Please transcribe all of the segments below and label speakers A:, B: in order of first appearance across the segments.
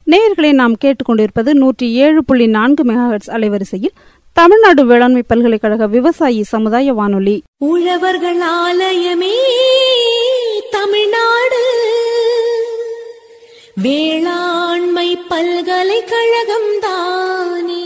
A: நேயர்களை நாம் கேட்டுக்கொண்டிருப்பது நூற்றி ஏழு புள்ளி நான்கு மெகாஹெட்ஸ் அலைவரிசையில் தமிழ்நாடு வேளாண்மை பல்கலைக்கழக விவசாயி சமுதாய வானொலி
B: உழவர்கள் ஆலயமே தமிழ்நாடு வேளாண்மை பல்கலைக்கழகம் தானே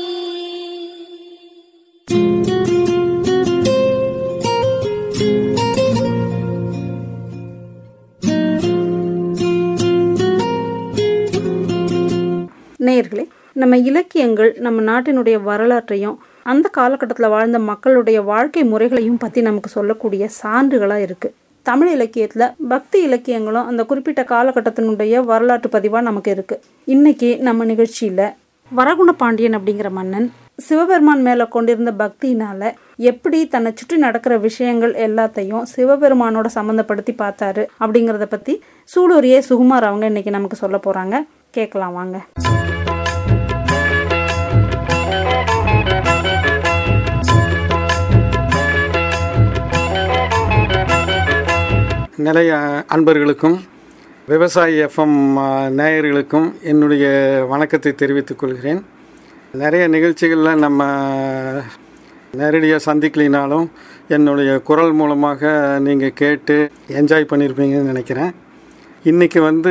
A: நேயர்களே நம்ம இலக்கியங்கள் நம்ம நாட்டினுடைய வரலாற்றையும் அந்த காலகட்டத்தில் வாழ்ந்த மக்களுடைய வாழ்க்கை முறைகளையும் பற்றி நமக்கு சொல்லக்கூடிய சான்றுகளாக இருக்குது தமிழ் இலக்கியத்தில் பக்தி இலக்கியங்களும் அந்த குறிப்பிட்ட காலகட்டத்தினுடைய வரலாற்று பதிவாக நமக்கு இருக்குது இன்னைக்கு நம்ம நிகழ்ச்சியில் வரகுண பாண்டியன் அப்படிங்கிற மன்னன் சிவபெருமான் மேலே கொண்டிருந்த பக்தியினால எப்படி தன்னை சுற்றி நடக்கிற விஷயங்கள் எல்லாத்தையும் சிவபெருமானோட சம்மந்தப்படுத்தி பார்த்தாரு அப்படிங்கிறத பற்றி சூலூரியே சுகுமார் அவங்க இன்னைக்கு நமக்கு சொல்ல போகிறாங்க கேட்கலாம் வாங்க
C: நிலைய அன்பர்களுக்கும் விவசாயி எஃப்எம் நேயர்களுக்கும் என்னுடைய வணக்கத்தை தெரிவித்துக் கொள்கிறேன் நிறைய நிகழ்ச்சிகளில் நம்ம நேரடியாக சந்திக்கலினாலும் என்னுடைய குரல் மூலமாக நீங்கள் கேட்டு என்ஜாய் பண்ணியிருப்பீங்கன்னு நினைக்கிறேன் இன்றைக்கி வந்து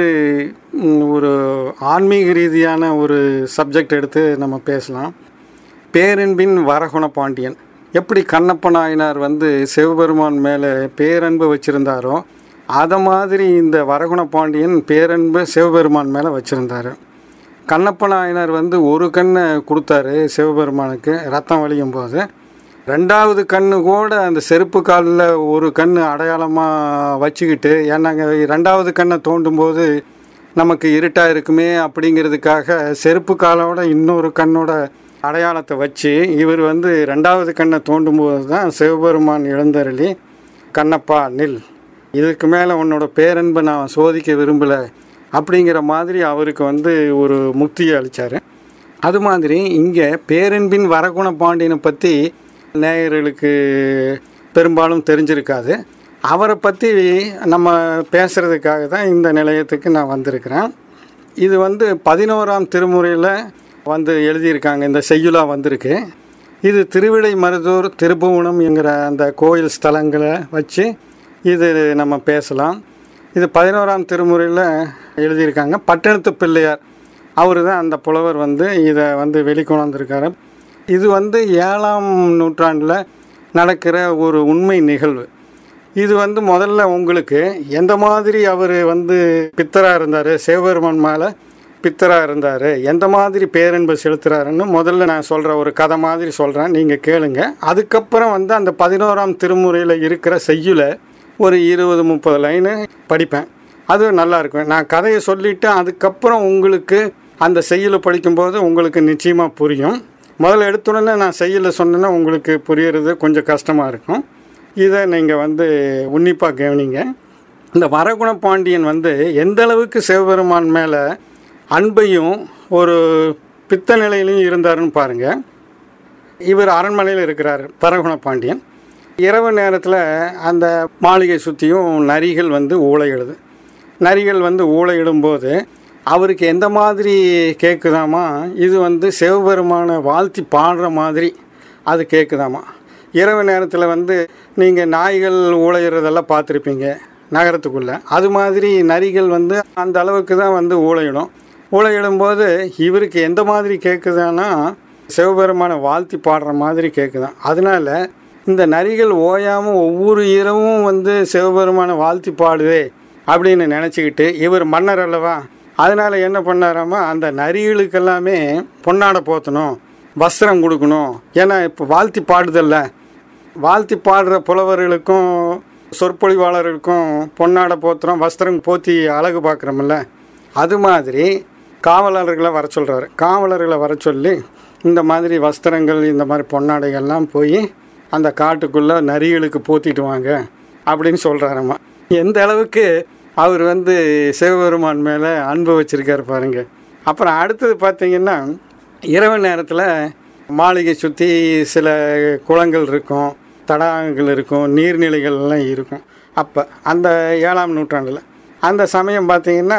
C: ம், ஒரு ஆன்மீக ரீதியான ஒரு சப்ஜெக்ட் எடுத்து நம்ம பேசலாம் பேரன்பின் வரகுண பாண்டியன் எப்படி கண்ணப்ப நாயனார் வந்து சிவபெருமான் மேலே பேரன்பு வச்சுருந்தாரோ அதை மாதிரி இந்த வரகுண பாண்டியன் பேரன்பு சிவபெருமான் மேலே வச்சுருந்தாரு கண்ணப்ப நாயனார் வந்து ஒரு கண்ணை கொடுத்தாரு சிவபெருமானுக்கு ரத்தம் வலியும் போது ரெண்டாவது கண்ணு கூட அந்த செருப்பு காலில் ஒரு கண் அடையாளமாக வச்சுக்கிட்டு ஏன்னாங்க ரெண்டாவது கண்ணை தோண்டும் போது நமக்கு இருட்டாக இருக்குமே அப்படிங்கிறதுக்காக செருப்பு காலோட இன்னொரு கண்ணோட அடையாளத்தை வச்சு இவர் வந்து ரெண்டாவது கண்ணை தோண்டும் போது தான் சிவபெருமான் எழுந்தருளி கண்ணப்பா நில் இதுக்கு மேலே உன்னோட பேரன்பை நான் சோதிக்க விரும்பலை அப்படிங்கிற மாதிரி அவருக்கு வந்து ஒரு முக்தியை அளித்தார் அது மாதிரி இங்கே பேரன்பின் வரகுண பாண்டியனை பற்றி நேயர்களுக்கு பெரும்பாலும் தெரிஞ்சிருக்காது அவரை பற்றி நம்ம பேசுகிறதுக்காக தான் இந்த நிலையத்துக்கு நான் வந்திருக்கிறேன் இது வந்து பதினோராம் திருமுறையில் வந்து எழுதியிருக்காங்க இந்த செய்யுளாக வந்திருக்கு இது திருவிடை மருதூர் திருப்புவனம் என்கிற அந்த கோயில் ஸ்தலங்களை வச்சு இது நம்ம பேசலாம் இது பதினோராம் திருமுறையில் எழுதியிருக்காங்க பட்டணத்து பிள்ளையார் அவர் தான் அந்த புலவர் வந்து இதை வந்து வெளிக்கொணர்ந்திருக்காரு இது வந்து ஏழாம் நூற்றாண்டில் நடக்கிற ஒரு உண்மை நிகழ்வு இது வந்து முதல்ல உங்களுக்கு எந்த மாதிரி அவர் வந்து பித்தராக இருந்தார் சிவபெருமான் மேலே பித்தராக இருந்தார் எந்த மாதிரி பேரன்பு செலுத்துறாருன்னு முதல்ல நான் சொல்கிற ஒரு கதை மாதிரி சொல்கிறேன் நீங்கள் கேளுங்க அதுக்கப்புறம் வந்து அந்த பதினோராம் திருமுறையில் இருக்கிற செய்யுளை ஒரு இருபது முப்பது லைனு படிப்பேன் அது நல்லா இருக்கும் நான் கதையை சொல்லிவிட்டு அதுக்கப்புறம் உங்களுக்கு அந்த செய்யுளை படிக்கும்போது உங்களுக்கு நிச்சயமாக புரியும் முதல்ல எடுத்துடனே நான் செய்யலை சொன்னேன்னா உங்களுக்கு புரியறது கொஞ்சம் கஷ்டமாக இருக்கும் இதை நீங்கள் வந்து உன்னிப்பாக கவனிங்க இந்த வரகுண பாண்டியன் வந்து எந்த அளவுக்கு சிவபெருமான் மேலே அன்பையும் ஒரு பித்த நிலையிலையும் இருந்தாருன்னு பாருங்கள் இவர் அரண்மனையில் இருக்கிறார் பரகுண பாண்டியன் இரவு நேரத்தில் அந்த மாளிகை சுற்றியும் நரிகள் வந்து ஊழையிடுது நரிகள் வந்து ஊழையிடும்போது அவருக்கு எந்த மாதிரி கேட்குதாமா இது வந்து சிவபெருமானை வாழ்த்தி பாடுற மாதிரி அது கேட்குதாமா இரவு நேரத்தில் வந்து நீங்கள் நாய்கள் ஊழையிறதெல்லாம் பார்த்துருப்பீங்க நகரத்துக்குள்ளே அது மாதிரி நரிகள் வந்து அந்த அளவுக்கு தான் வந்து ஊழையிடும் ஊழையிடும்போது இவருக்கு எந்த மாதிரி கேட்குதான்னா சிவபெருமானை வாழ்த்தி பாடுற மாதிரி கேட்குதான் அதனால இந்த நரிகள் ஓயாமல் ஒவ்வொரு இரவும் வந்து சிவபெருமானை வாழ்த்தி பாடுதே அப்படின்னு நினச்சிக்கிட்டு இவர் மன்னர் அல்லவா அதனால் என்ன பண்ணாராமா அந்த நரிகளுக்கெல்லாமே பொன்னாடை போத்தணும் வஸ்திரம் கொடுக்கணும் ஏன்னா இப்போ வாழ்த்தி பாடுதல்ல வாழ்த்தி பாடுற புலவர்களுக்கும் சொற்பொழிவாளர்களுக்கும் பொன்னாடை போத்துறோம் வஸ்திரம் போத்தி அழகு பார்க்குறோம்ல அது மாதிரி காவலர்களை வர சொல்கிறாரு காவலர்களை வர சொல்லி இந்த மாதிரி வஸ்திரங்கள் இந்த மாதிரி பொன்னாடைகள்லாம் போய் அந்த காட்டுக்குள்ளே நரிகளுக்கு போத்திட்டு வாங்க அப்படின்னு சொல்கிறாரம்மா எந்த அளவுக்கு அவர் வந்து சிவபெருமான் மேலே அன்பு வச்சுருக்காரு பாருங்க அப்புறம் அடுத்தது பார்த்தீங்கன்னா இரவு நேரத்தில் மாளிகை சுற்றி சில குளங்கள் இருக்கும் தடாகங்கள் இருக்கும் நீர்நிலைகள்லாம் இருக்கும் அப்போ அந்த ஏழாம் நூற்றாண்டில் அந்த சமயம் பார்த்தீங்கன்னா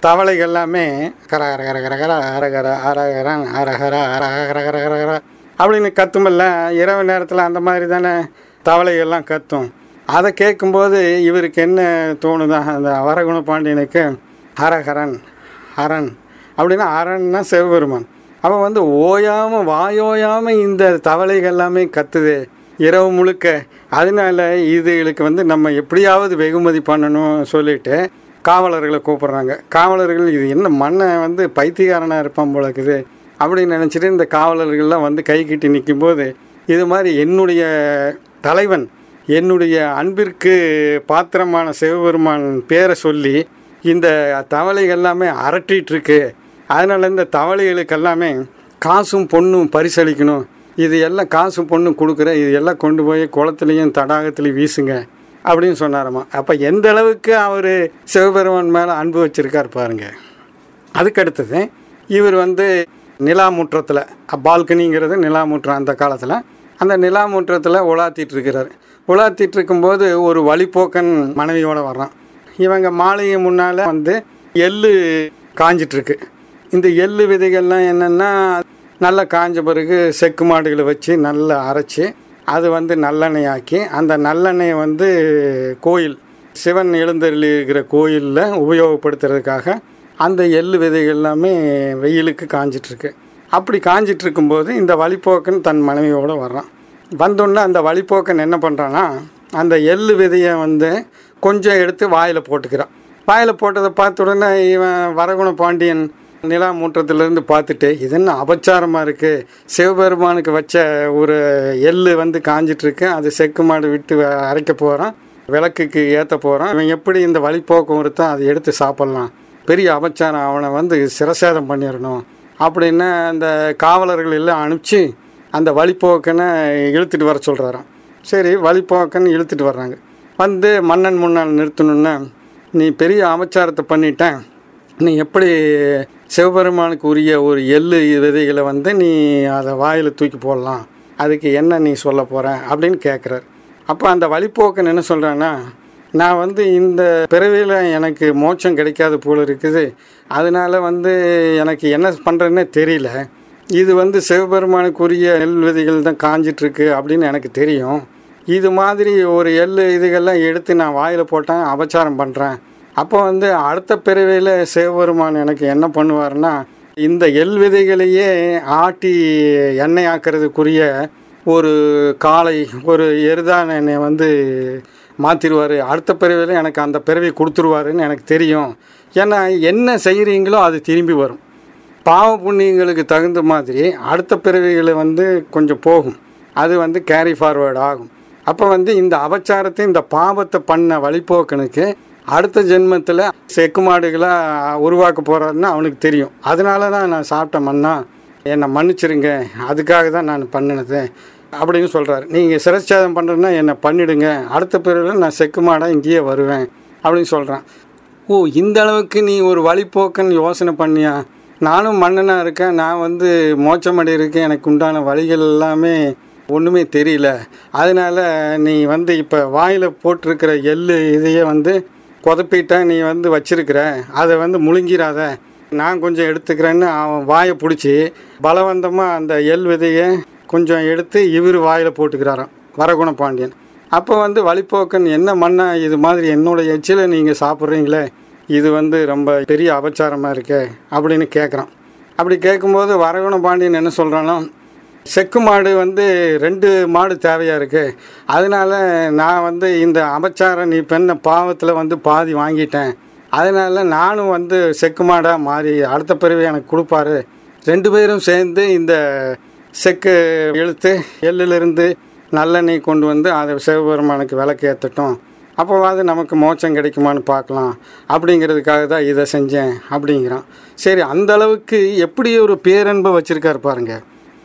C: தவளைகள் எல்லாமே கர கர கர கர கர அரகர அரகர அரகர அரகர கர கர கர அப்படின்னு கத்துமில்ல இரவு நேரத்தில் அந்த மாதிரி தானே தவளைகள்லாம் கத்தும் அதை கேட்கும்போது இவருக்கு என்ன தோணுதா அந்த வரகுண பாண்டியனுக்கு ஹரஹரன் ஹரன் அப்படின்னா அரன்னா சிவபெருமான் அவன் வந்து ஓயாமல் வாயோயாமல் இந்த தவளைகள் எல்லாமே கத்துது இரவு முழுக்க அதனால இதுகளுக்கு வந்து நம்ம எப்படியாவது வெகுமதி பண்ணணும் சொல்லிட்டு காவலர்களை கூப்பிட்றாங்க காவலர்கள் இது என்ன மண்ணை வந்து பைத்தியக்காரனாக இருப்பான் போல இருக்குது அப்படின்னு நினச்சிட்டு இந்த காவலர்கள்லாம் வந்து கை கட்டி நிற்கும்போது இது மாதிரி என்னுடைய தலைவன் என்னுடைய அன்பிற்கு பாத்திரமான சிவபெருமான் பேரை சொல்லி இந்த தவளைகள் எல்லாமே அரட்டிட்டு இருக்கு அதனால இந்த தவளைகளுக்கு எல்லாமே காசும் பொண்ணும் பரிசளிக்கணும் இது எல்லாம் காசும் பொண்ணும் கொடுக்குற இது எல்லாம் கொண்டு போய் குளத்துலையும் தடாகத்துலையும் வீசுங்க அப்படின்னு சொன்னாராமா அப்போ எந்த அளவுக்கு அவர் சிவபெருமான் மேலே அன்பு வச்சிருக்கார் பாருங்க அதுக்கு அடுத்தது இவர் வந்து நிலாமுற்றத்தில் பால்கனிங்கிறது நிலாமுற்றம் அந்த காலத்தில் அந்த நிலாமுற்றத்தில் உலாத்திட்டு இருக்கிறார் உலாத்திட்டு இருக்கும்போது ஒரு வழிப்போக்கன் மனைவியோட வர்றான் இவங்க மாளிகை முன்னால் வந்து எள்ளு காஞ்சிட்ருக்கு இந்த எள்ளு விதைகள்லாம் என்னென்னா நல்லா காஞ்ச பிறகு செக்கு மாடுகளை வச்சு நல்லா அரைச்சி அது வந்து நல்லெண்ணெய் ஆக்கி அந்த நல்லெண்ணெயை வந்து கோயில் சிவன் எழுந்தருளி இருக்கிற கோயிலில் உபயோகப்படுத்துறதுக்காக அந்த எள்ளு விதைகள் எல்லாமே வெயிலுக்கு காஞ்சிட்ருக்கு அப்படி காஞ்சிட்டு இருக்கும்போது இந்த வழிப்போக்கன் தன் மனைவியோடு வர்றான் வந்தோடனே அந்த வழிப்போக்கன் என்ன பண்ணுறான்னா அந்த எள்ளு விதையை வந்து கொஞ்சம் எடுத்து வாயில் போட்டுக்கிறான் வாயில் போட்டதை பார்த்த உடனே இவன் வரகுண பாண்டியன் நிலா மூற்றத்திலேருந்து பார்த்துட்டு இது என்ன அபச்சாரமாக இருக்குது சிவபெருமானுக்கு வச்ச ஒரு எள்ளு வந்து காஞ்சிட்ருக்கு அது செக்கு மாடு விட்டு அரைக்க போகிறான் விளக்குக்கு ஏற்ற போகிறான் இவன் எப்படி இந்த வழிப்போக்கம் ஒருத்தன் அதை எடுத்து சாப்பிட்லாம் பெரிய அபச்சாரம் அவனை வந்து சிரசேதம் பண்ணிடணும் அப்படின்னு அந்த காவலர்கள் எல்லாம் அனுப்பிச்சு அந்த வழிப்போக்கனை இழுத்துட்டு வர சொல்கிறாராம் சரி வழிப்போக்கன் இழுத்துட்டு வர்றாங்க வந்து மன்னன் முன்னால் நிறுத்தணுன்னா நீ பெரிய அபச்சாரத்தை பண்ணிட்டேன் நீ எப்படி சிவபெருமானுக்கு உரிய ஒரு எள்ளு விதைகளை வந்து நீ அதை வாயில் தூக்கி போடலாம் அதுக்கு என்ன நீ சொல்ல போகிற அப்படின்னு கேட்குறாரு அப்போ அந்த வழிப்போக்கன் என்ன சொல்கிறான்னா நான் வந்து இந்த பிறவியில் எனக்கு மோட்சம் கிடைக்காத போல இருக்குது அதனால வந்து எனக்கு என்ன பண்ணுறதுன்னே தெரியல இது வந்து சிவபெருமானுக்குரிய நெல் விதைகள் தான் காஞ்சிட்ருக்கு அப்படின்னு எனக்கு தெரியும் இது மாதிரி ஒரு எள் இதுகள்லாம் எடுத்து நான் வாயில் போட்டேன் அபச்சாரம் பண்ணுறேன் அப்போ வந்து அடுத்த பிறவியில் சிவபெருமான் எனக்கு என்ன பண்ணுவார்னா இந்த எள் விதைகளையே ஆட்டி எண்ணெய் ஆக்கிறதுக்குரிய ஒரு காளை ஒரு எருதான என்னை வந்து மாற்றிடுவார் அடுத்த பிறவியில் எனக்கு அந்த பிறவி கொடுத்துருவாருன்னு எனக்கு தெரியும் ஏன்னா என்ன செய்கிறீங்களோ அது திரும்பி வரும் பாவ புண்ணியங்களுக்கு தகுந்த மாதிரி அடுத்த பிறவிகளை வந்து கொஞ்சம் போகும் அது வந்து கேரி ஃபார்வேர்டு ஆகும் அப்போ வந்து இந்த அபச்சாரத்தை இந்த பாவத்தை பண்ண வழிபோக்கனுக்கு அடுத்த ஜென்மத்தில் செக்கு மாடுகளாக உருவாக்க போகிறாருன்னு அவனுக்கு தெரியும் அதனால தான் நான் சாப்பிட்ட மண்ணா என்னை மன்னிச்சிருங்க அதுக்காக தான் நான் பண்ணினது அப்படின்னு சொல்கிறாரு நீங்கள் சிரச்சேதம் பண்ணுறதுன்னா என்னை பண்ணிடுங்க அடுத்த பிறகு நான் செக்கு மாடாக இங்கேயே வருவேன் அப்படின்னு சொல்கிறான் ஓ இந்த அளவுக்கு நீ ஒரு வழிப்போக்கன் யோசனை பண்ணியா நானும் மன்னனாக இருக்கேன் நான் வந்து மோச்சமடை இருக்கேன் எனக்கு உண்டான வழிகள் எல்லாமே ஒன்றுமே தெரியல அதனால் நீ வந்து இப்போ வாயில் போட்டிருக்கிற எள்ளு இதையே வந்து குதப்பிட்ட நீ வந்து வச்சிருக்கிற அதை வந்து முழுங்கிராத நான் கொஞ்சம் எடுத்துக்கிறேன்னு அவன் வாயை பிடிச்சி பலவந்தமாக அந்த எள் விதையை கொஞ்சம் எடுத்து இவர் வாயில் போட்டுக்கிறாராம் வரகுண பாண்டியன் அப்போ வந்து வழிப்போக்கன் என்ன மண்ணா இது மாதிரி என்னோட எச்சில் நீங்கள் சாப்பிட்றீங்களே இது வந்து ரொம்ப பெரிய அபச்சாரமாக இருக்கே அப்படின்னு கேட்குறான் அப்படி கேட்கும்போது வரகுண பாண்டியன் என்ன சொல்கிறான்னா செக்கு மாடு வந்து ரெண்டு மாடு தேவையாக இருக்குது அதனால் நான் வந்து இந்த அபச்சாரம் நீ பெண்ண பாவத்தில் வந்து பாதி வாங்கிட்டேன் அதனால் நானும் வந்து செக்கு மாடாக மாறி அடுத்த பிறவி எனக்கு கொடுப்பாரு ரெண்டு பேரும் சேர்ந்து இந்த செக்கு இழுத்து எள்ளிலிருந்து நல்லெண்ணெய் கொண்டு வந்து அதை சிவபெருமானுக்கு விளக்கு ஏற்றட்டும் அப்போவாது நமக்கு மோட்சம் கிடைக்குமான்னு பார்க்கலாம் அப்படிங்கிறதுக்காக தான் இதை செஞ்சேன் அப்படிங்கிறான் சரி அந்த அளவுக்கு எப்படி ஒரு பேரன்பை வச்சுருக்காரு பாருங்க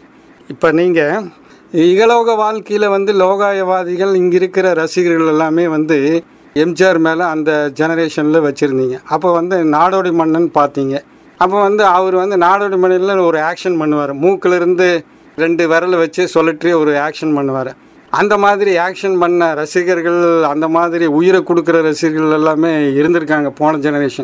C: இப்போ நீங்கள் இகலோக வாழ்க்கையில் வந்து லோகாயவாதிகள் இங்கே இருக்கிற ரசிகர்கள் எல்லாமே வந்து எம்ஜிஆர் மேலே அந்த ஜெனரேஷனில் வச்சுருந்தீங்க அப்போ வந்து நாடோடி மன்னன் பார்த்தீங்க அப்போ வந்து அவர் வந்து நாடோடி மன்னனில் ஒரு ஆக்ஷன் பண்ணுவார் மூக்கிலிருந்து ரெண்டு விரலை வச்சு சொல்லட்டி ஒரு ஆக்ஷன் பண்ணுவார் அந்த மாதிரி ஆக்ஷன் பண்ண ரசிகர்கள் அந்த மாதிரி உயிரை கொடுக்குற ரசிகர்கள் எல்லாமே இருந்திருக்காங்க போன ஜெனரேஷன்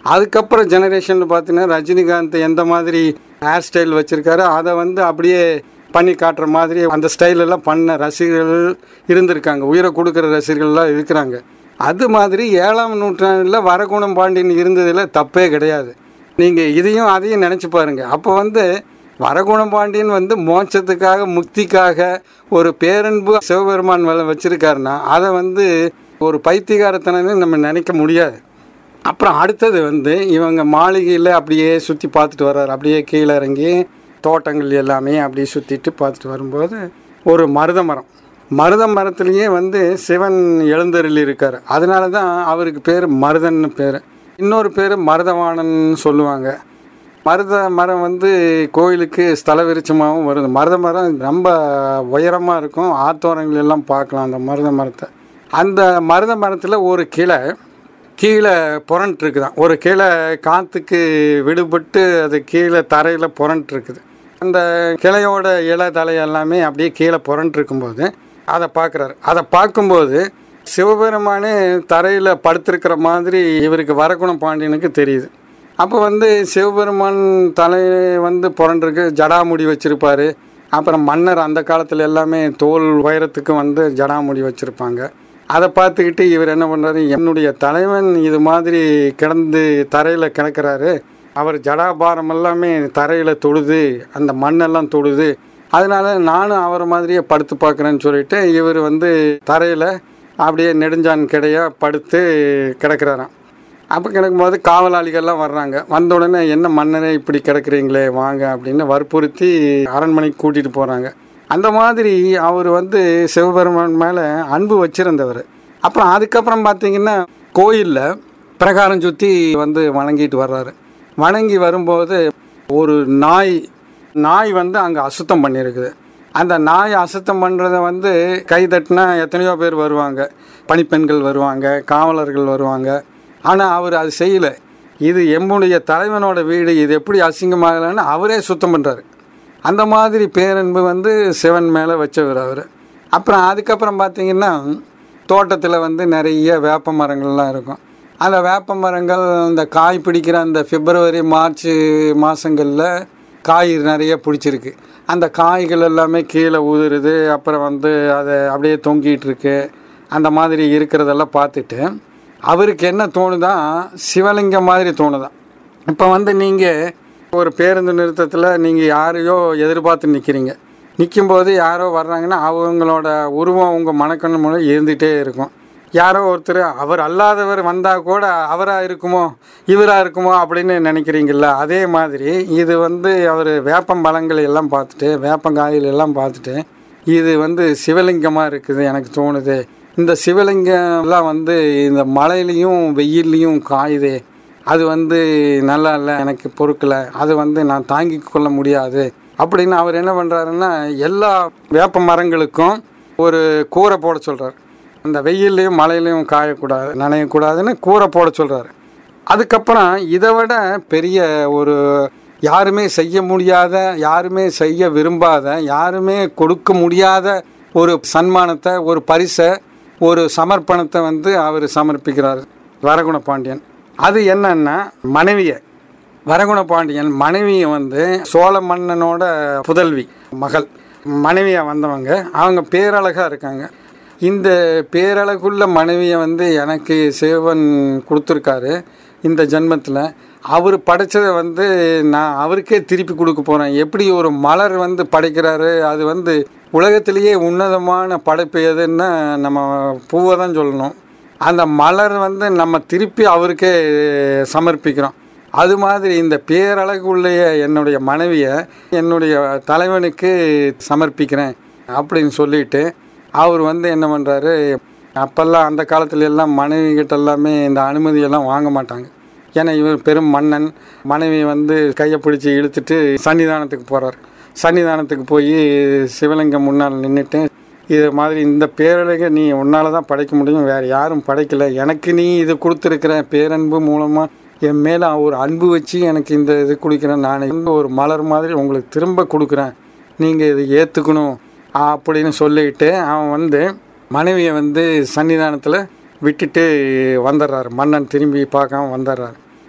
C: அதுக்கப்புறம் ஜெனரேஷன் பார்த்தீங்கன்னா ரஜினிகாந்த் எந்த மாதிரி ஹேர் ஸ்டைல் வச்சுருக்காரு அதை வந்து அப்படியே பண்ணி காட்டுற மாதிரி அந்த ஸ்டைல் எல்லாம் பண்ண ரசிகர்கள் இருந்திருக்காங்க உயிரை கொடுக்குற ரசிகர்கள்லாம் இருக்கிறாங்க அது மாதிரி ஏழாம் நூற்றாண்டில் வரகுணம் பாண்டியன் இருந்ததில் தப்பே கிடையாது நீங்கள் இதையும் அதையும் நினச்சி பாருங்கள் அப்போ வந்து வரகுணம் பாண்டியன் வந்து மோட்சத்துக்காக முக்திக்காக ஒரு பேரன்பு சிவபெருமான் மேலே வச்சுருக்காருன்னா அதை வந்து ஒரு பைத்தியகாரத்தனன்னு நம்ம நினைக்க முடியாது அப்புறம் அடுத்தது வந்து இவங்க மாளிகையில் அப்படியே சுற்றி பார்த்துட்டு வர்றாரு அப்படியே கீழே இறங்கி தோட்டங்கள் எல்லாமே அப்படியே சுற்றிட்டு பார்த்துட்டு வரும்போது ஒரு மருத மரம் மருத மரத்துலேயே வந்து சிவன் எழுந்தருளி இருக்கார் அதனால தான் அவருக்கு பேர் மருதன்னு பேர் இன்னொரு பேர் மருதவாணன் சொல்லுவாங்க மருத மரம் வந்து கோயிலுக்கு ஸ்தல விருட்சமாகவும் வருது மருத மரம் ரொம்ப உயரமாக இருக்கும் ஆத்தோரங்கள் எல்லாம் பார்க்கலாம் அந்த மருத மரத்தை அந்த மருத மரத்தில் ஒரு கிளை கீழே புரண்டு இருக்குதான் ஒரு கீழே காற்றுக்கு விடுபட்டு அது கீழே தரையில் புரண்டு இருக்குது அந்த கிளையோட இலை தலை எல்லாமே அப்படியே கீழே புரண்டு இருக்கும்போது அதை பார்க்குறாரு அதை பார்க்கும்போது சிவபெருமானே தரையில் படுத்திருக்கிற மாதிரி இவருக்கு வரகுணம் பாண்டியனுக்கு தெரியுது அப்போ வந்து சிவபெருமான் தலை வந்து புரண்டிருக்கு ஜடாமுடி வச்சுருப்பாரு அப்புறம் மன்னர் அந்த காலத்தில் எல்லாமே தோல் உயரத்துக்கு வந்து ஜடாமுடி வச்சுருப்பாங்க அதை பார்த்துக்கிட்டு இவர் என்ன பண்ணுறாரு என்னுடைய தலைவன் இது மாதிரி கிடந்து தரையில் கிடக்கிறாரு அவர் ஜடாபாரம் எல்லாமே தரையில் தொடுது அந்த மண்ணெல்லாம் தொடுது அதனால நானும் அவரை மாதிரியே படுத்து பார்க்குறேன்னு சொல்லிட்டு இவர் வந்து தரையில் அப்படியே நெடுஞ்சான் கிடையாக படுத்து கிடக்கிறாராம் அப்போ கிடக்கும்போது காவலாளிகள்லாம் வர்றாங்க வந்த உடனே என்ன மன்னரே இப்படி கிடக்குறீங்களே வாங்க அப்படின்னு வற்புறுத்தி அரண்மனைக்கு கூட்டிகிட்டு போகிறாங்க அந்த மாதிரி அவர் வந்து சிவபெருமான் மேலே அன்பு வச்சிருந்தவர் அப்புறம் அதுக்கப்புறம் பார்த்தீங்கன்னா கோயிலில் பிரகாரம் சுற்றி வந்து வணங்கிட்டு வர்றாரு வணங்கி வரும்போது ஒரு நாய் நாய் வந்து அங்கே அசுத்தம் பண்ணியிருக்குது அந்த நாய் அசுத்தம் பண்ணுறத வந்து கை தட்டினா எத்தனையோ பேர் வருவாங்க பணிப்பெண்கள் வருவாங்க காவலர்கள் வருவாங்க ஆனால் அவர் அது செய்யலை இது எம்முடைய தலைவனோட வீடு இது எப்படி அசிங்கமாகலைன்னு அவரே சுத்தம் பண்ணுறாரு அந்த மாதிரி பேரன்பு வந்து சிவன் மேலே வச்சவர் அவர் அப்புறம் அதுக்கப்புறம் பார்த்தீங்கன்னா தோட்டத்தில் வந்து நிறைய வேப்ப மரங்கள்லாம் இருக்கும் அந்த வேப்ப மரங்கள் இந்த காய் பிடிக்கிற அந்த பிப்ரவரி மார்ச் மாதங்களில் காய் நிறைய பிடிச்சிருக்கு அந்த காய்கள் எல்லாமே கீழே உதிருது அப்புறம் வந்து அதை அப்படியே தொங்கிட்டு இருக்கு அந்த மாதிரி இருக்கிறதெல்லாம் பார்த்துட்டு அவருக்கு என்ன தோணுதான் சிவலிங்கம் மாதிரி தோணுதான் இப்போ வந்து நீங்கள் ஒரு பேருந்து நிறுத்தத்தில் நீங்கள் யாரையோ எதிர்பார்த்து நிற்கிறீங்க நிற்கும்போது யாரோ வர்றாங்கன்னா அவங்களோட உருவம் உங்கள் மனக்கண்ணு மூலம் இருந்துகிட்டே இருக்கும் யாரோ ஒருத்தர் அவர் அல்லாதவர் வந்தால் கூட அவராக இருக்குமோ இவராக இருக்குமோ அப்படின்னு நினைக்கிறீங்களா அதே மாதிரி இது வந்து அவர் வேப்பம்பழங்களை எல்லாம் பார்த்துட்டு வேப்பங்காய்கள் எல்லாம் பார்த்துட்டு இது வந்து சிவலிங்கமாக இருக்குது எனக்கு தோணுது இந்த சிவலிங்கம்லாம் வந்து இந்த மழையிலையும் வெயில்லையும் காயுதே அது வந்து நல்லா இல்லை எனக்கு பொறுக்கலை அது வந்து நான் தாங்கி கொள்ள முடியாது அப்படின்னு அவர் என்ன பண்ணுறாருன்னா எல்லா வேப்ப மரங்களுக்கும் ஒரு கூரை போட சொல்கிறார் அந்த வெயில்லையும் மழையிலையும் காயக்கூடாது நனையக்கூடாதுன்னு கூரை போட சொல்கிறாரு அதுக்கப்புறம் இதை விட பெரிய ஒரு யாருமே செய்ய முடியாத யாருமே செய்ய விரும்பாத யாருமே கொடுக்க முடியாத ஒரு சன்மானத்தை ஒரு பரிசை ஒரு சமர்ப்பணத்தை வந்து அவர் சமர்ப்பிக்கிறார் வரகுண பாண்டியன் அது என்னன்னா மனைவியை வரகுண பாண்டியன் மனைவியை வந்து சோழ மன்னனோட புதல்வி மகள் மனைவியாக வந்தவங்க அவங்க பேரழகாக இருக்காங்க இந்த பேரழகுள்ள மனைவியை வந்து எனக்கு சிவன் கொடுத்துருக்காரு இந்த ஜென்மத்தில் அவர் படைச்சதை வந்து நான் அவருக்கே திருப்பி கொடுக்க போகிறேன் எப்படி ஒரு மலர் வந்து படைக்கிறாரு அது வந்து உலகத்திலேயே உன்னதமான படைப்பு எதுன்னா நம்ம பூவை தான் சொல்லணும் அந்த மலர் வந்து நம்ம திருப்பி அவருக்கே சமர்ப்பிக்கிறோம் அது மாதிரி இந்த பேரழகுள்ள என்னுடைய மனைவியை என்னுடைய தலைவனுக்கு சமர்ப்பிக்கிறேன் அப்படின்னு சொல்லிட்டு அவர் வந்து என்ன பண்ணுறாரு அப்போல்லாம் அந்த காலத்துல எல்லாம் மனைவி கிட்ட எல்லாமே இந்த அனுமதியெல்லாம் வாங்க மாட்டாங்க ஏன்னா இவர் பெரும் மன்னன் மனைவி வந்து கையை பிடிச்சி இழுத்துட்டு சன்னிதானத்துக்கு போகிறார் சன்னிதானத்துக்கு போய் சிவலிங்கம் முன்னால் நின்றுட்டு இது மாதிரி இந்த பேரழகை நீ உன்னால் தான் படைக்க முடியும் வேறு யாரும் படைக்கல எனக்கு நீ இது கொடுத்துருக்குற பேரன்பு மூலமாக என் மேலே ஒரு அன்பு வச்சு எனக்கு இந்த இது கொடுக்குறேன் நான் இந்த ஒரு மலர் மாதிரி உங்களுக்கு திரும்ப கொடுக்குறேன் நீங்கள் இதை ஏற்றுக்கணும் அப்படின்னு சொல்லிட்டு அவன் வந்து மனைவியை வந்து சன்னிதானத்தில் விட்டுட்டு வந்துடுறாரு மன்னன் திரும்பி பார்க்காம வந்துடுறாரு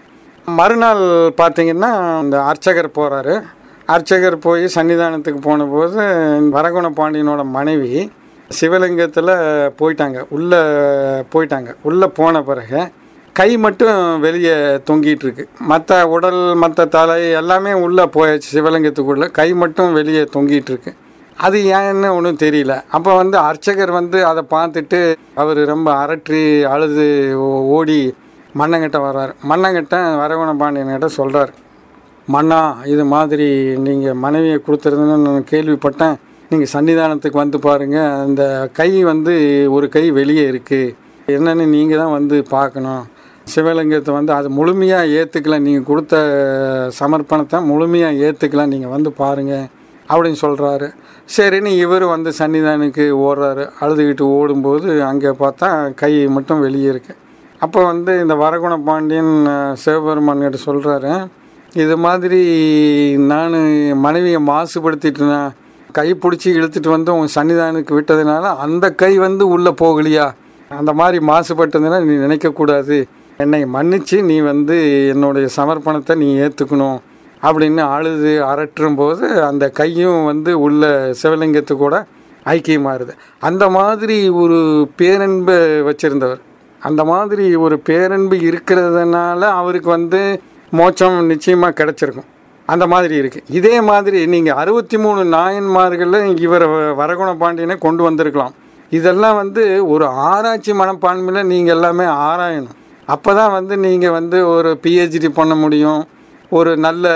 C: மறுநாள் பார்த்தீங்கன்னா இந்த அர்ச்சகர் போகிறாரு அர்ச்சகர் போய் சன்னிதானத்துக்கு போனபோது வரகுண பாண்டியனோட மனைவி சிவலிங்கத்தில் போயிட்டாங்க உள்ளே போயிட்டாங்க உள்ளே போன பிறகு கை மட்டும் வெளியே தொங்கிட்டு இருக்கு மற்ற உடல் மற்ற தலை எல்லாமே உள்ளே போயாச்சு சிவலிங்கத்துக்குள்ளே கை மட்டும் வெளியே தொங்கிட்டு இருக்கு அது ஏன்னு ஒன்றும் தெரியல அப்போ வந்து அர்ச்சகர் வந்து அதை பார்த்துட்டு அவர் ரொம்ப அரற்றி அழுது ஓ- ஓடி மன்னங்கிட்ட வர்றாரு மன்னங்கிட்ட வரகுண பாண்டியன்கிட்ட சொல்கிறார் மன்னா இது மாதிரி நீங்கள் மனைவியை கொடுத்துருதுன்னு நான் கேள்விப்பட்டேன் நீங்கள் சன்னிதானத்துக்கு வந்து பாருங்கள் அந்த கை வந்து ஒரு கை வெளியே இருக்குது என்னன்னு நீங்கள் தான் வந்து பார்க்கணும் சிவலிங்கத்தை வந்து அது முழுமையாக ஏற்றுக்கல நீங்கள் கொடுத்த சமர்ப்பணத்தை முழுமையாக ஏற்றுக்கல நீங்கள் வந்து பாருங்கள் அப்படின்னு சொல்கிறாரு சரின்னு இவர் வந்து சன்னிதானுக்கு ஓடுறாரு அழுதுகிட்டு ஓடும்போது அங்கே பார்த்தா கை மட்டும் வெளியே இருக்கு அப்போ வந்து இந்த வரகுண பாண்டியன் அஹ், சிவபெருமான் கிட்ட சொல்கிறாரு இது மாதிரி நான் மனைவியை மாசுபடுத்திட்டேனா கை பிடிச்சி இழுத்துட்டு வந்து உன் சன்னிதானுக்கு விட்டதுனால அந்த கை வந்து உள்ளே போகலையா அந்த மாதிரி மாசுபட்டதுன்னா நீ நினைக்கக்கூடாது என்னை மன்னிச்சு நீ வந்து என்னுடைய சமர்ப்பணத்தை நீ ஏற்றுக்கணும் அப்படின்னு அழுது அரற்றும் போது அந்த கையும் வந்து உள்ள சிவலிங்கத்து கூட ஐக்கியமாகுது அந்த மாதிரி ஒரு பேரன்பை வச்சிருந்தவர் அந்த மாதிரி ஒரு பேரன்பு இருக்கிறதுனால அவருக்கு வந்து மோட்சம் நிச்சயமாக கிடைச்சிருக்கும் அந்த மாதிரி இருக்கு இதே மாதிரி நீங்கள் அறுபத்தி மூணு நாயன்மார்களில் இவர் வரகுண பாண்டியனை கொண்டு வந்திருக்கலாம் இதெல்லாம் வந்து ஒரு ஆராய்ச்சி மனப்பான்மையில் நீங்கள் எல்லாமே ஆராயணும் அப்போ தான் வந்து நீங்கள் வந்து ஒரு பிஹெச்டி பண்ண முடியும் ஒரு நல்ல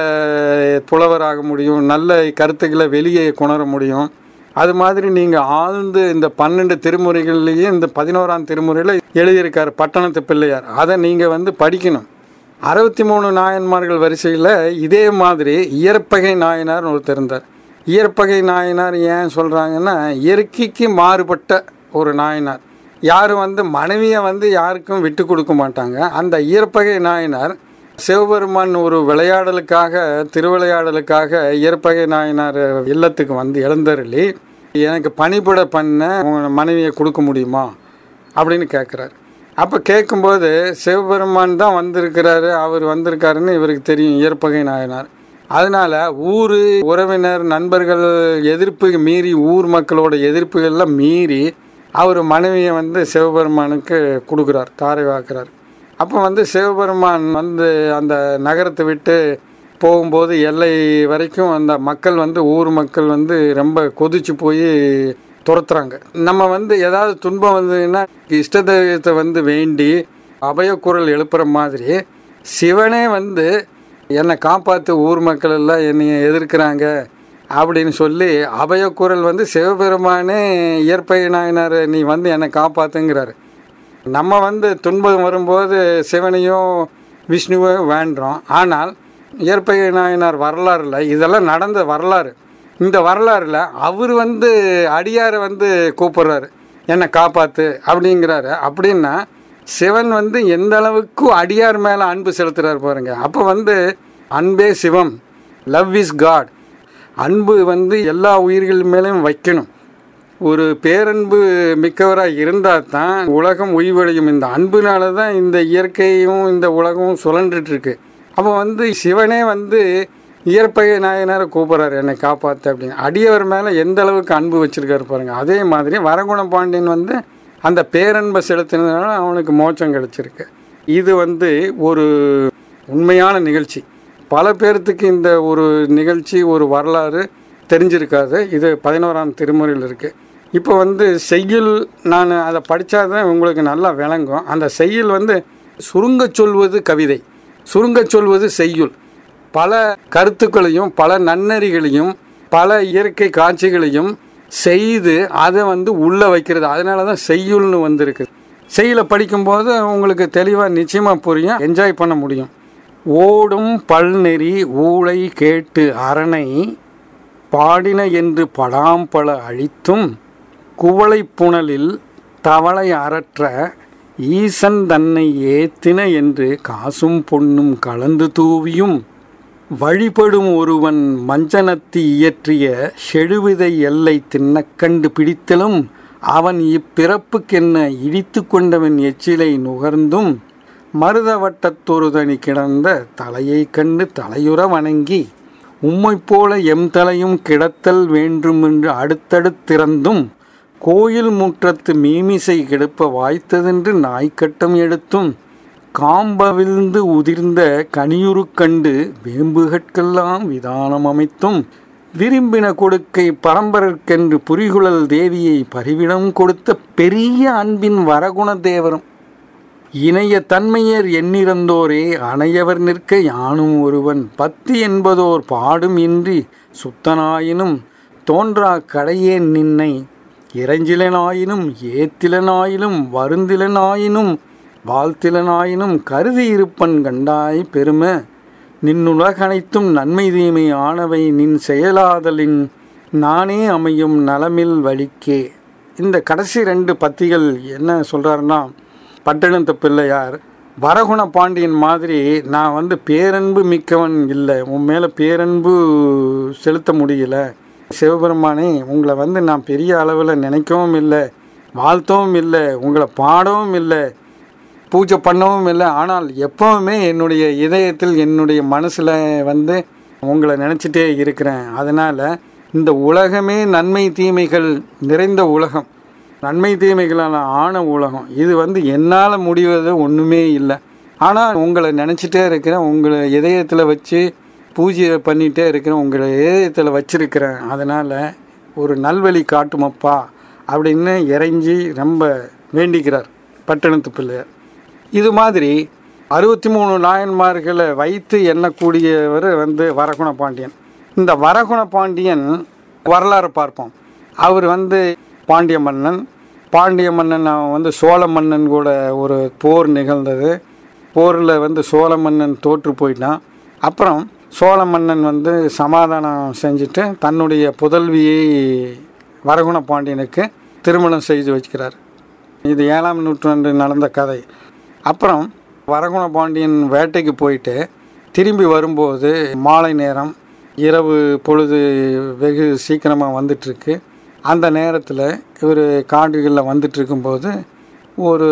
C: புலவராக முடியும் நல்ல கருத்துக்களை வெளியே கொணர முடியும் அது மாதிரி நீங்கள் ஆழ்ந்து இந்த பன்னெண்டு திருமுறைகள்லேயே இந்த பதினோராம் திருமுறையில் எழுதியிருக்கார் பட்டணத்து பிள்ளையார் அதை நீங்கள் வந்து படிக்கணும் அறுபத்தி மூணு நாயன்மார்கள் வரிசையில் இதே மாதிரி இயற்பகை நாயனார் ஒருத்தர் இருந்தார் இயற்பகை நாயனார் ஏன் சொல்கிறாங்கன்னா இயற்கைக்கு மாறுபட்ட ஒரு நாயனார் யாரும் வந்து மனைவியை வந்து யாருக்கும் விட்டு கொடுக்க மாட்டாங்க அந்த இயற்பகை நாயனார் சிவபெருமான் ஒரு விளையாடலுக்காக திருவிளையாடலுக்காக இயற்பகை நாயனார் இல்லத்துக்கு வந்து எழுந்தருளி எனக்கு பணிபுட பண்ண உங்க மனைவியை கொடுக்க முடியுமா அப்படின்னு கேட்குறாரு அப்போ கேட்கும்போது சிவபெருமான் தான் வந்திருக்கிறாரு அவர் வந்திருக்காருன்னு இவருக்கு தெரியும் இயற்பகை நாயனார் அதனால ஊர் உறவினர் நண்பர்கள் எதிர்ப்பு மீறி ஊர் மக்களோட எதிர்ப்புகள்லாம் மீறி அவர் மனைவியை வந்து சிவபெருமானுக்கு கொடுக்குறார் தாரை வாக்குறார் அப்போ வந்து சிவபெருமான் வந்து அந்த நகரத்தை விட்டு போகும்போது எல்லை வரைக்கும் அந்த மக்கள் வந்து ஊர் மக்கள் வந்து ரொம்ப கொதிச்சு போய் துரத்துறாங்க நம்ம வந்து ஏதாவது துன்பம் வந்ததுன்னா இஷ்ட தெய்வத்தை வந்து வேண்டி அபயக்குரல் எழுப்புற மாதிரி சிவனே வந்து என்னை காப்பாற்று ஊர் மக்கள் எல்லாம் என்னை எதிர்க்கிறாங்க அப்படின்னு சொல்லி அபயக்குரல் வந்து சிவபெருமானே இயற்பகை நாயனார் நீ வந்து என்னை காப்பாத்துங்கிறாரு நம்ம வந்து துன்பம் வரும்போது சிவனையும் விஷ்ணுவையும் வேண்டுறோம் ஆனால் இயற்பகை நாயனார் வரலாறுல இதெல்லாம் நடந்த வரலாறு இந்த வரலாறுல அவர் வந்து அடியாரை வந்து கூப்பிடுறாரு என்னை காப்பாத்து அப்படிங்கிறாரு அப்படின்னா சிவன் வந்து எந்த அளவுக்கு அடியார் மேலே அன்பு செலுத்துறாரு பாருங்க அப்போ வந்து அன்பே சிவம் லவ் இஸ் காட் அன்பு வந்து எல்லா உயிர்கள் மேலேயும் வைக்கணும் ஒரு பேரன்பு மிக்கவராக இருந்தால் தான் உலகம் உய்வடையும் இந்த அன்புனால தான் இந்த இயற்கையும் இந்த உலகமும் சுழன்றுட்டு இருக்கு அப்போ வந்து சிவனே வந்து இயற்பகை நாயனாரை கூப்பிட்றாரு என்னை காப்பாற்று அப்படின்னு அடியவர் மேலே எந்த அளவுக்கு அன்பு வச்சிருக்காரு பாருங்க அதே மாதிரி வரகுண பாண்டியன் வந்து அந்த பேரன்பை செலுத்தினதுனால அவனுக்கு மோட்சம் கிடைச்சிருக்கு இது வந்து ஒரு உண்மையான நிகழ்ச்சி பல பேர்த்துக்கு இந்த ஒரு நிகழ்ச்சி ஒரு வரலாறு தெரிஞ்சிருக்காது இது பதினோராம் திருமுறையில் இருக்குது இப்போ வந்து செய்யுள் நான் அதை படித்தாதான் உங்களுக்கு நல்லா விளங்கும் அந்த செய்யுள் வந்து சுருங்கச் சொல்வது கவிதை சுருங்கச் சொல்வது செய்யுள் பல கருத்துக்களையும் பல நன்னறிகளையும் பல இயற்கை காட்சிகளையும் செய்து அதை வந்து உள்ளே வைக்கிறது அதனால தான் செய்யுள்னு வந்திருக்கு செய்யுளை படிக்கும்போது உங்களுக்கு தெளிவாக நிச்சயமாக புரியும் என்ஜாய் பண்ண முடியும் ஓடும் பல்நெறி ஊளை கேட்டு அரணை பாடின என்று படாம்பல அழித்தும் குவளை புனலில் தவளை அரற்ற ஈசன் தன்னை ஏத்தின என்று காசும் பொன்னும் கலந்து தூவியும் வழிபடும் ஒருவன் மஞ்சனத்தி இயற்றிய செழுவிதை எல்லை தின்னக்கண்டு பிடித்தலும் அவன் இப்பிறப்புக்கென்ன இடித்து கொண்டவன் எச்சிலை நுகர்ந்தும் மருத வட்டத்தொருதனி கிடந்த தலையை கண்டு தலையுற வணங்கி உம்மைப் போல எம் தலையும் கிடத்தல் வேண்டுமென்று அடுத்தடுத்திறந்தும் கோயில் முற்றத்து மீமிசை கெடுப்ப வாய்த்ததென்று நாய்க்கட்டம் எடுத்தும் காம்பவிழ்ந்து உதிர்ந்த கனியுரு கண்டு வேம்புகட்கெல்லாம் விதானம் அமைத்தும் விரும்பின கொடுக்கை பரம்பரற்கென்று புரிகுழல் தேவியை பரிவிடம் கொடுத்த பெரிய அன்பின் வரகுண தேவரும் இணைய தன்மையர் எண்ணிறந்தோரே அணையவர் நிற்க யானும் ஒருவன் பத்து என்பதோர் பாடும் இன்றி சுத்தனாயினும் தோன்றா கடையேன் நின்னை இறைஞ்சிலனாயினும் ஏத்திலனாயினும் வருந்திலனாயினும் வாழ்த்திலனாயினும் கருதி இருப்பன் கண்டாய் பெருமை நின்னுலகனைத்தும் நன்மை தீமை ஆனவை நின் செயலாதலின் நானே அமையும் நலமில் வழிக்கே இந்த கடைசி ரெண்டு பத்திகள் என்ன சொல்கிறாருன்னா பட்டணத்து பிள்ளையார் வரகுண பாண்டியன் மாதிரி நான் வந்து பேரன்பு மிக்கவன் இல்லை உன் மேலே பேரன்பு செலுத்த முடியல சிவபெருமானே உங்களை வந்து நான் பெரிய அளவில் நினைக்கவும் இல்லை வாழ்த்தவும் இல்லை உங்களை பாடவும் இல்லை பூஜை பண்ணவும் இல்லை ஆனால் எப்பவுமே என்னுடைய இதயத்தில் என்னுடைய மனசில் வந்து உங்களை நினச்சிட்டே இருக்கிறேன் அதனால் இந்த உலகமே நன்மை தீமைகள் நிறைந்த உலகம் நன்மை தீமைகளால் ஆன உலகம் இது வந்து என்னால் முடிவது ஒன்றுமே இல்லை ஆனால் உங்களை நினச்சிட்டே இருக்கிறேன் உங்களை இதயத்தில் வச்சு பூஜை பண்ணிகிட்டே இருக்கிறேன் உங்களை இதயத்தில் வச்சிருக்கிறேன் அதனால் ஒரு நல்வழி காட்டுமப்பா அப்படின்னு இறைஞ்சி ரொம்ப வேண்டிக்கிறார் பட்டணத்து பிள்ளையார் இது மாதிரி அறுபத்தி மூணு நாயன்மார்களை வைத்து எண்ணக்கூடியவர் வந்து வரகுண பாண்டியன் இந்த வரகுண பாண்டியன் வரலாறு பார்ப்போம் அவர் வந்து பாண்டிய மன்னன் பாண்டிய மன்னன் அவன் வந்து சோழ மன்னன் கூட ஒரு போர் நிகழ்ந்தது போரில் வந்து சோழ மன்னன் தோற்று போயிட்டான் அப்புறம் சோழ மன்னன் வந்து சமாதானம் செஞ்சுட்டு தன்னுடைய புதல்வியை வரகுண பாண்டியனுக்கு திருமணம் செய்து வச்சுக்கிறார் இது ஏழாம் நூற்றாண்டு நடந்த கதை அப்புறம் வரகுண பாண்டியன் வேட்டைக்கு போயிட்டு திரும்பி வரும்போது மாலை நேரம் இரவு பொழுது வெகு சீக்கிரமாக வந்துட்டுருக்கு அந்த நேரத்தில் இவர் காடுகளில் வந்துட்டு இருக்கும்போது ஒரு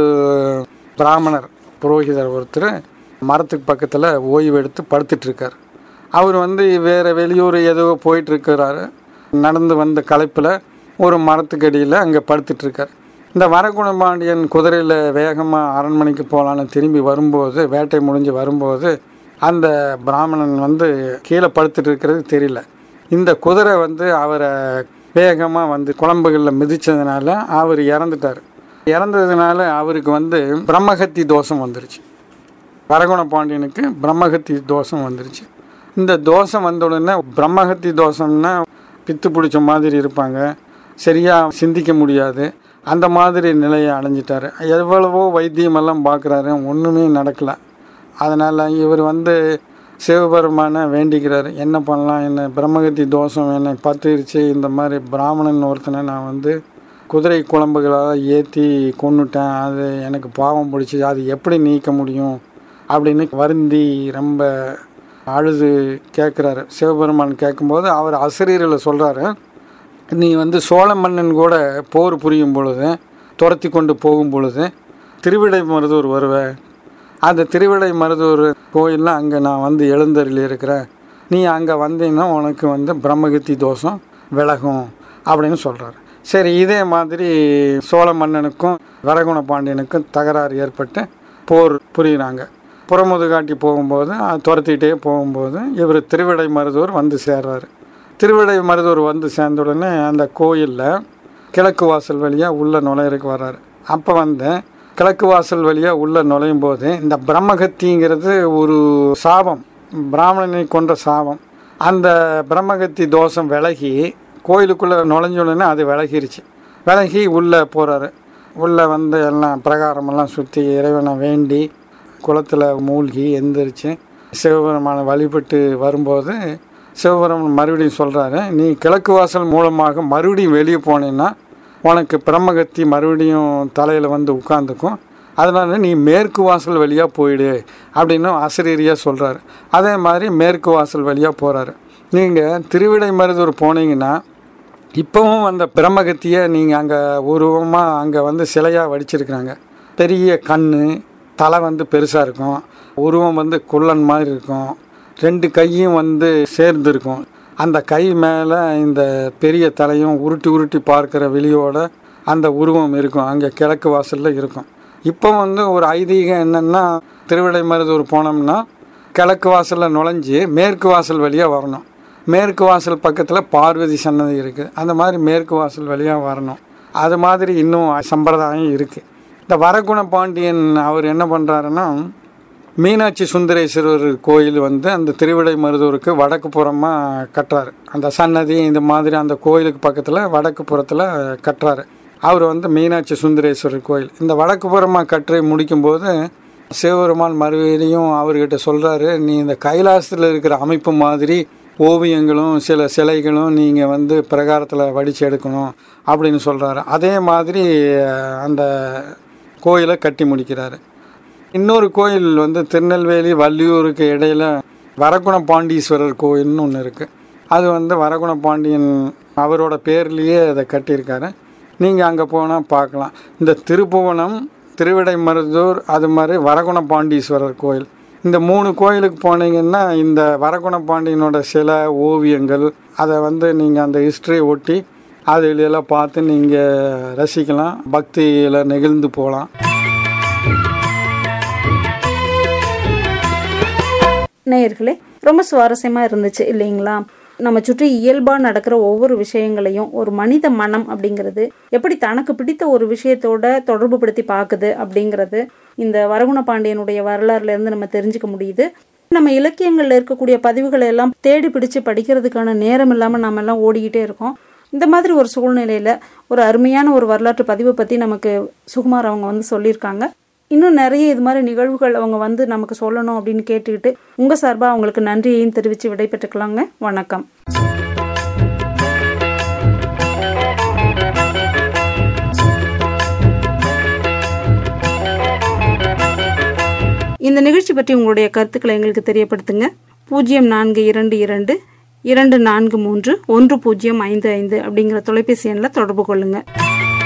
C: பிராமணர் புரோகிதர் ஒருத்தர் மரத்துக்கு பக்கத்தில் ஓய்வு எடுத்து படுத்துட்ருக்கார் அவர் வந்து வேறு வெளியூர் ஏதோ போயிட்டுருக்கிறாரு நடந்து வந்த களைப்பில் ஒரு மரத்துக்கடியில் அங்கே படுத்துட்ருக்கார் இந்த வரகுணபாண்டியன் குதிரையில் வேகமாக அரண்மனைக்கு போகலான்னு திரும்பி வரும்போது வேட்டை முடிஞ்சு வரும்போது அந்த பிராமணன் வந்து கீழே படுத்துட்டு இருக்கிறது தெரியல இந்த குதிரை வந்து அவரை வேகமாக வந்து குழம்புகளில் மிதித்ததுனால அவர் இறந்துட்டார் இறந்ததுனால அவருக்கு வந்து பிரம்மகத்தி தோஷம் வந்துருச்சு வரகுண பாண்டியனுக்கு பிரம்மகத்தி தோஷம் வந்துருச்சு இந்த தோஷம் வந்த உடனே பிரம்மகத்தி தோஷம்னா பித்து பிடிச்ச மாதிரி இருப்பாங்க சரியாக சிந்திக்க முடியாது அந்த மாதிரி நிலையை அடைஞ்சிட்டார் எவ்வளவோ வைத்தியமெல்லாம் பார்க்குறாரு ஒன்றுமே நடக்கலை அதனால் இவர் வந்து சிவபெருமான வேண்டிக்கிறார் என்ன பண்ணலாம் என்ன பிரம்மகத்தி தோஷம் என்னை பற்றிருச்சு இந்த மாதிரி பிராமணன் ஒருத்தனை நான் வந்து குதிரை குழம்புகளால் ஏற்றி கொண்டுட்டேன் அது எனக்கு பாவம் பிடிச்சி அது எப்படி நீக்க முடியும் அப்படின்னு வருந்தி ரொம்ப அழுது கேட்குறாரு சிவபெருமான் கேட்கும்போது அவர் அசிரியரில் சொல்கிறாரு நீ வந்து சோழ மன்னன் கூட போர் புரியும் பொழுது துரத்தி கொண்டு போகும் பொழுது திருவிடை மருதூர் வருவேன் அந்த திருவிடை மருதூர் கோயிலில் அங்கே நான் வந்து எழுந்தருளி இருக்கிறேன் நீ அங்கே வந்தீங்கன்னா உனக்கு வந்து பிரம்மகத்தி தோஷம் விலகும் அப்படின்னு சொல்கிறாரு சரி இதே மாதிரி சோழ மன்னனுக்கும் வரகுண பாண்டியனுக்கும் தகராறு ஏற்பட்டு போர் புரியுறாங்க புறமுதுகாட்டி போகும்போது அது துரத்திக்கிட்டே போகும்போது இவர் திருவிடை மருதூர் வந்து சேர்றாரு திருவிடை மருதூர் வந்து சேர்ந்த உடனே அந்த கோயிலில் கிழக்கு வாசல் வழியாக உள்ளே நுழையிறதுக்கு வர்றாரு அப்போ வந்து கிழக்கு வாசல் வழியாக உள்ளே நுழையும் போது இந்த பிரம்மகத்திங்கிறது ஒரு சாபம் பிராமணனை கொன்ற சாபம் அந்த பிரம்மகத்தி தோஷம் விலகி கோயிலுக்குள்ளே நுழைஞ்ச உடனே அது விலகிருச்சு விலகி உள்ளே போகிறாரு உள்ளே வந்து எல்லாம் பிரகாரமெல்லாம் சுற்றி இறைவனை வேண்டி குளத்தில் மூழ்கி எந்திரிச்சு சிவபெருமானை வழிபட்டு வரும்போது சிவபெருமான் மறுபடியும் சொல்கிறாரு நீ கிழக்கு வாசல் மூலமாக மறுபடியும் வெளியே போனேன்னா உனக்கு பிரம்மகத்தி மறுபடியும் தலையில் வந்து உட்காந்துக்கும் அதனால நீ மேற்கு வாசல் வழியாக போயிடு அப்படின்னு ஆசிரியரியாக சொல்கிறாரு அதே மாதிரி மேற்கு வாசல் வழியாக போகிறாரு நீங்கள் திருவிடை மருதூர் போனீங்கன்னா இப்போவும் அந்த பிரம்மகத்தியை நீங்கள் அங்கே உருவமாக அங்கே வந்து சிலையாக வடிச்சிருக்கிறாங்க பெரிய கண் தலை வந்து பெருசாக இருக்கும் உருவம் வந்து குள்ளன் மாதிரி இருக்கும் ரெண்டு கையும் வந்து சேர்ந்து இருக்கும் அந்த கை மேலே இந்த பெரிய தலையும் உருட்டி உருட்டி பார்க்குற வெளியோட அந்த உருவம் இருக்கும் அங்கே கிழக்கு வாசலில் இருக்கும் இப்போ வந்து ஒரு ஐதீகம் என்னென்னா திருவிடைமருதூர் போனோம்னா கிழக்கு வாசலில் நுழைஞ்சு மேற்கு வாசல் வழியாக வரணும் மேற்கு வாசல் பக்கத்தில் பார்வதி சன்னதி இருக்குது அந்த மாதிரி மேற்கு வாசல் வழியாக வரணும் அது மாதிரி இன்னும் சம்பிரதாயம் இருக்குது இந்த வரகுண பாண்டியன் அவர் என்ன பண்ணுறாருன்னா மீனாட்சி சுந்தரேஸ்வரர் கோயில் வந்து அந்த திருவிடை மருதூருக்கு வடக்கு புறமாக கட்டுறாரு அந்த சன்னதி இந்த மாதிரி அந்த கோயிலுக்கு பக்கத்தில் வடக்கு புறத்தில் கட்டுறாரு அவர் வந்து மீனாட்சி சுந்தரேஸ்வரர் கோயில் இந்த வடக்கு புறமாக கட்டுரை முடிக்கும்போது சிவபெருமான் மறுபடியும் அவர்கிட்ட சொல்கிறாரு நீ இந்த கைலாசத்தில் இருக்கிற அமைப்பு மாதிரி ஓவியங்களும் சில சிலைகளும் நீங்கள் வந்து பிரகாரத்தில் வடித்து எடுக்கணும் அப்படின்னு சொல்கிறாரு அதே மாதிரி அந்த கோயிலை கட்டி முடிக்கிறாரு இன்னொரு கோயில் வந்து திருநெல்வேலி வள்ளியூருக்கு இடையில வரகுண பாண்டீஸ்வரர் கோயில்னு ஒன்று இருக்குது அது வந்து வரகுண பாண்டியன் அவரோட பேர்லேயே அதை கட்டியிருக்காரு நீங்கள் அங்கே போனால் பார்க்கலாம் இந்த திருப்புவனம் திருவிடைமருதூர் அது மாதிரி வரகுண பாண்டீஸ்வரர் கோயில் இந்த மூணு கோயிலுக்கு போனீங்கன்னா இந்த வரகுண பாண்டியனோட சில ஓவியங்கள் அதை வந்து நீங்கள் அந்த ஹிஸ்ட்ரியை ஒட்டி அதிலெல்லாம் பார்த்து நீங்கள் ரசிக்கலாம் பக்தியில் நெகிழ்ந்து போகலாம்
A: நேயர்களே ரொம்ப சுவாரஸ்யமாக இருந்துச்சு இல்லைங்களா நம்ம சுற்றி இயல்பாக நடக்கிற ஒவ்வொரு விஷயங்களையும் ஒரு மனித மனம் அப்படிங்கிறது எப்படி தனக்கு பிடித்த ஒரு விஷயத்தோட தொடர்பு படுத்தி பார்க்குது அப்படிங்கிறது இந்த வரகுண பாண்டியனுடைய வரலாறுல இருந்து நம்ம தெரிஞ்சுக்க முடியுது நம்ம இலக்கியங்களில் இருக்கக்கூடிய பதிவுகளை எல்லாம் தேடி பிடிச்சு படிக்கிறதுக்கான நேரம் இல்லாமல் நம்ம எல்லாம் ஓடிக்கிட்டே இருக்கோம் இந்த மாதிரி ஒரு சூழ்நிலையில் ஒரு அருமையான ஒரு வரலாற்று பதிவை பற்றி நமக்கு சுகுமார் அவங்க வந்து சொல்லியிருக்காங்க இன்னும் நிறைய இது மாதிரி நிகழ்வுகள் அவங்க வந்து நமக்கு சொல்லணும் அப்படின்னு கேட்டுக்கிட்டு உங்கள் சார்பாக அவங்களுக்கு நன்றியையும் தெரிவித்து விடைபெற்றுக்கலாங்க வணக்கம் இந்த நிகழ்ச்சி பற்றி உங்களுடைய கருத்துக்களை எங்களுக்கு தெரியப்படுத்துங்க பூஜ்ஜியம் நான்கு இரண்டு இரண்டு இரண்டு நான்கு மூன்று ஒன்று பூஜ்ஜியம் ஐந்து ஐந்து அப்படிங்கிற தொலைபேசி எண்ணில் தொடர்பு கொள்ளுங்கள்